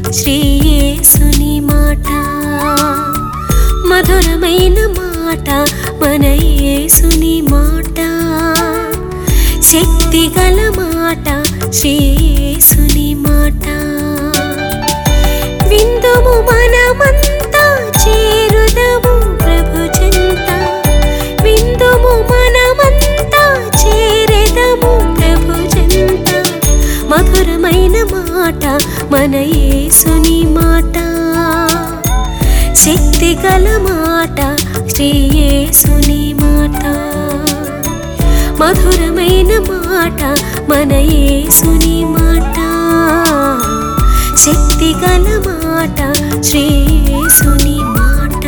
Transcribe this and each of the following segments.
శ్రీయేసుని మాట మధురమైన మాట మన యేసుని మాట శక్తి గల మాట శ్రీయేసుని మాట విందుము మనమంతా చేరుదము ప్రభు చెంత విందుము మనమంతా చేరెదము ప్రభు చెంత మధురమైన మాట మన యేసుని మాట శక్తి గల మాట శ్రీ యేసుని మాట మధురమైన మాట మన యేసుని మాట శక్తి గల మాట శ్రీ యేసుని మాట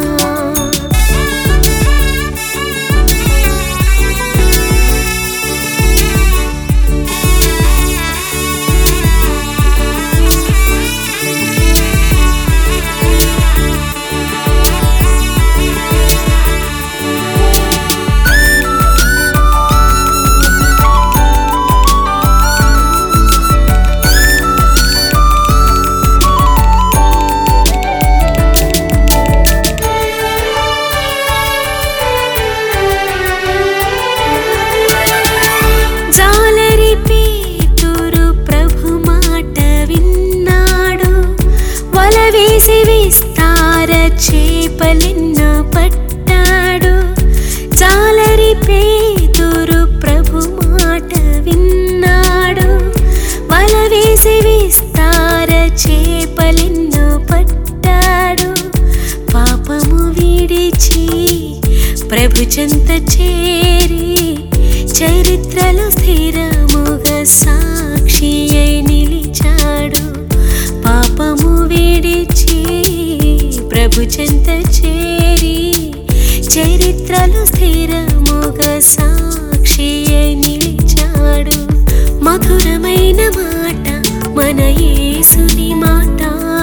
జాలరి పేతురు ప్రభు మాట విన్నాడు వల వేసి విస్తార చేపలిన్న పట్టాడు జాలరి పేతురు ప్రభు మాట విన్నాడు వల వేసి విస్తార చేపలిన్న పట్టాడు పాపము విడిచి ప్రభు చెంత చేరి చరిత్రలో స్థిరముగా సాక్షి అయి నిలిచాడు పాపము విడిచి ప్రభు చెంత చేరి చరిత్రలో స్థిరముగా సాక్షి అయి నిలిచాడు మధురమైన మాట మన యేసుని మాట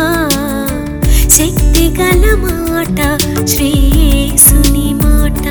శక్తి గల మాట శ్రీ యేసుని మాట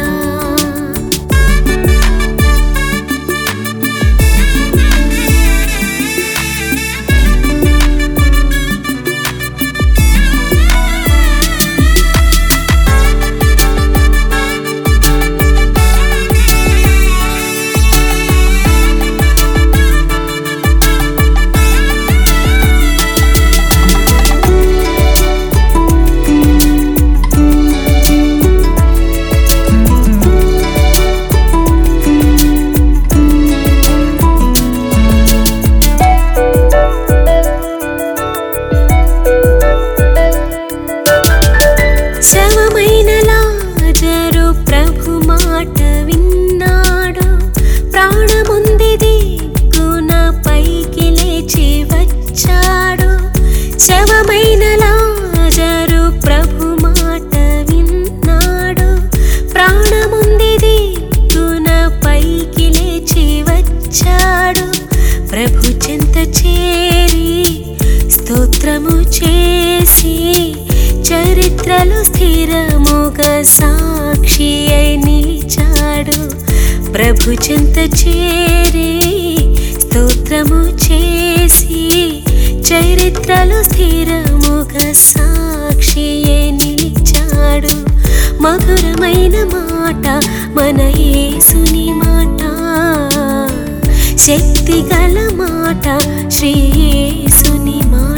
శవమైన లాజరు ప్రభు మాట విన్నాడు ప్రాణముంది దిక్కున పైకి లేచి వచ్చాడు శవమైన లాజరు ప్రభు మాట విన్నాడు ప్రాణముంది దిక్కున పైకి లేచి వచ్చాడు ప్రభు చెంత చేరి స్తోత్రము చేసి చరిత్రలో స్థిరముగా సాక్షి అయి నిలిచాడు ప్రభు చెంత చేరి స్తోత్రము చేసి చరిత్రలో స్థిరముగా సాక్షి అయి నిలిచాడు మధురమైన మాట మన యేసుని మాట శక్తి గల మాట శ్రీ యేసుని మాట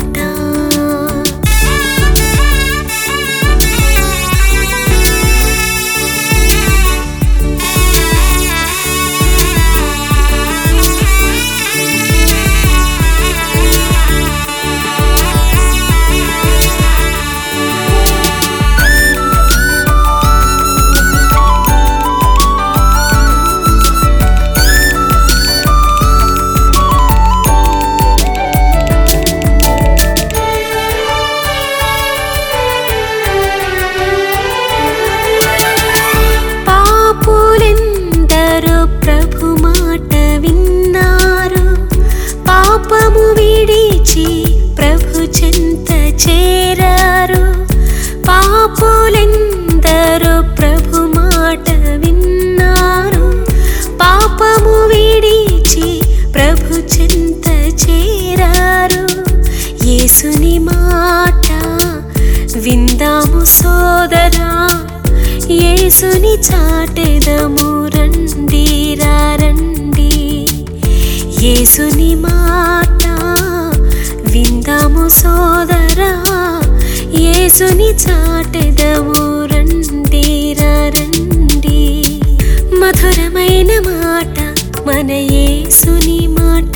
విందాము సోదరా యేసుని చాటెదము రండి రా రండి యేసుని మాట విందాము సోదరా యేసుని చాటెదము రండి రా రండి మధురమైన మాట మన యేసుని మాట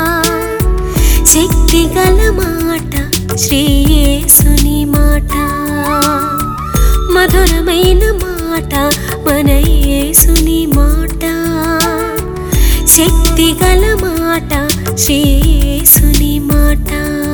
శక్తి గల మాట శ్రీ యేసుని మాట మధురమైన మాట మన యేసుని మాట శక్తి గల మాట శ్రీ యేసుని మాట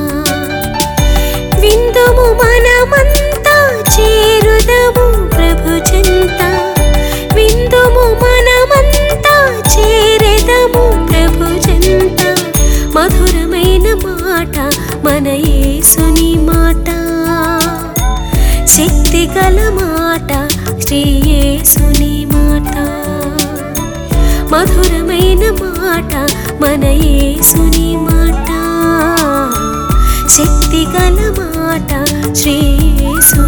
విందుము మనమంతా చేరుదము ప్రభు చెంత విందుము మనమంతా చేరెదము ప్రభు చెంత మధురమైన మాట మన యేసుని మాట శక్తి గల మాట శ్రీ యేసుని మాట మధురమైన మాట మన యేసుని మాట శక్తి గల మాట శ్రీ యేసు